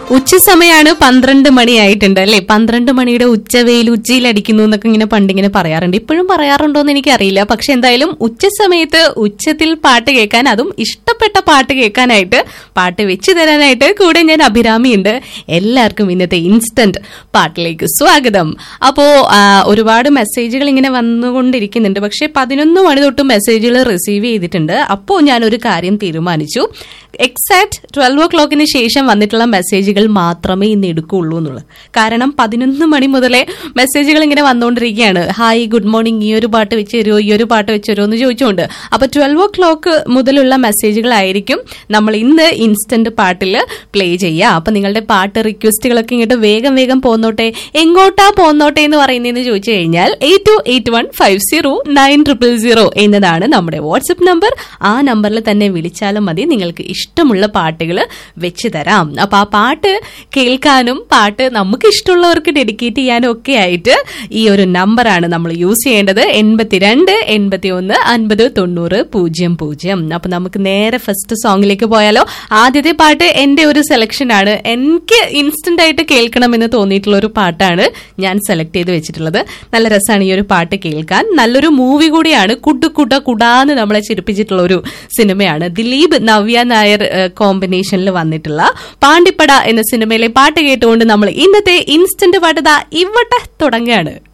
ഉച്ച സമയമാണ് പന്ത്രണ്ട് മണിയായിട്ടുണ്ട് അല്ലെ പന്ത്രണ്ട് മണിയുടെ ഉച്ചവെയിൽ ഉച്ചയിലടിക്കുന്നു എന്നൊക്കെ ഇങ്ങനെ പണ്ടിങ്ങനെ പറയാറുണ്ട് ഇപ്പോഴും പറയാറുണ്ടോ എന്ന് എനിക്കറിയില്ല പക്ഷെ എന്തായാലും ഉച്ച സമയത്ത് ഉച്ചത്തിൽ പാട്ട് കേൾക്കാൻ അതും ഇഷ്ടപ്പെട്ട പാട്ട് കേൾക്കാനായിട്ട് പാട്ട് വെച്ച് തരാനായിട്ട് കൂടെ ഞാൻ അഭിരാമിയുണ്ട് എല്ലാവർക്കും ഇന്നത്തെ ഇൻസ്റ്റന്റ് പാട്ടിലേക്ക് സ്വാഗതം അപ്പോ ആ, ഒരുപാട് മെസ്സേജുകൾ ഇങ്ങനെ വന്നുകൊണ്ടിരിക്കുന്നുണ്ട് പക്ഷെ പതിനൊന്ന് മണി തൊട്ട് മെസ്സേജുകൾ റിസീവ് ചെയ്തിട്ടുണ്ട് അപ്പോൾ ഞാൻ ഒരു കാര്യം തീരുമാനിച്ചു എക്സാക്ട് ട്വൽവ് ഓ ക്ലോക്കിന് ശേഷം വന്നിട്ടുള്ള മെസ്സേജുകൾ മാത്രമേ ഇന്ന് എടുക്കുള്ളൂ എന്നുള്ളത് കാരണം പതിനൊന്ന് മണി മുതലേ മെസ്സേജുകൾ ഇങ്ങനെ വന്നുകൊണ്ടിരിക്കുകയാണ് ഹായ് ഗുഡ് മോർണിംഗ് ഈ ഒരു പാട്ട് വെച്ച് തരുമോ ഈ ഒരു പാട്ട് വെച്ച് തരുമോ എന്ന് ചോദിച്ചുകൊണ്ട് അപ്പൊ ട്വൽവ് ഓ ക്ലോക്ക് മുതലുള്ള മെസ്സേജുകളായിരിക്കും നമ്മൾ ഇന്ന് ഇൻസ്റ്റന്റ് പാട്ടിൽ പ്ലേ ചെയ്യുക അപ്പൊ നിങ്ങളുടെ പാട്ട് റിക്വസ്റ്റുകളൊക്കെ ഇങ്ങോട്ട് വേഗം വേഗം പോന്നോട്ടെ എങ്ങോട്ടാ പോന്നോട്ടെ എന്ന് പറയുന്നതെന്ന് ചോദിച്ചു കഴിഞ്ഞാൽ eight two eight one five zero nine triple zero എന്നതാണ് നമ്മുടെ വാട്സപ്പ് നമ്പർ ആ നമ്പറിൽ തന്നെ വിളിച്ചാലും മതി നിങ്ങൾക്ക് ഇഷ്ടമുള്ള പാട്ടുകൾ വെച്ച് തരാം അപ്പൊ ആ പാട്ട് കേൾക്കാനും പാട്ട് നമുക്ക് ഇഷ്ടമുള്ളവർക്ക് ഡെഡിക്കേറ്റ് ചെയ്യാനും ഒക്കെ ആയിട്ട് ഈ ഒരു നമ്പറാണ് നമ്മൾ യൂസ് ചെയ്യേണ്ടത് എൺപത്തിരണ്ട് എൺപത്തി ഒന്ന് അൻപത് തൊണ്ണൂറ് പൂജ്യം പൂജ്യം അപ്പൊ നമുക്ക് നേരെ ഫസ്റ്റ് സോങ്ങിലേക്ക് പോയാലോ ആദ്യത്തെ പാട്ട് എന്റെ ഒരു സെലക്ഷൻ ആണ് എനിക്ക് ഇൻസ്റ്റന്റ് ആയിട്ട് കേൾക്കണമെന്ന് തോന്നിയിട്ടുള്ള ഒരു പാട്ടാണ് ഞാൻ സെലക്ട് ചെയ്ത് വെച്ചിട്ടുള്ളത് നല്ല രസമാണ് ഈ ഒരു പാട്ട് കേൾക്കാൻ നല്ലൊരു മൂവി കൂടിയാണ് കുട്ടു കുട്ട കുടാന്ന് നമ്മളെ ചിരിപ്പിച്ചിട്ടുള്ള ഒരു സിനിമയാണ് ദിലീപ് നവ്യ നായർ കോമ്പിനേഷനിൽ വന്നിട്ടുള്ള പാണ്ടിപ്പട എന്ന സിനിമയിലെ പാട്ട് കേട്ടുകൊണ്ട് നമ്മൾ ഇന്നത്തെ ഇൻസ്റ്റന്റ് പാട്ട് ദാ ഇവിടെ തുടങ്ങുകയാണ്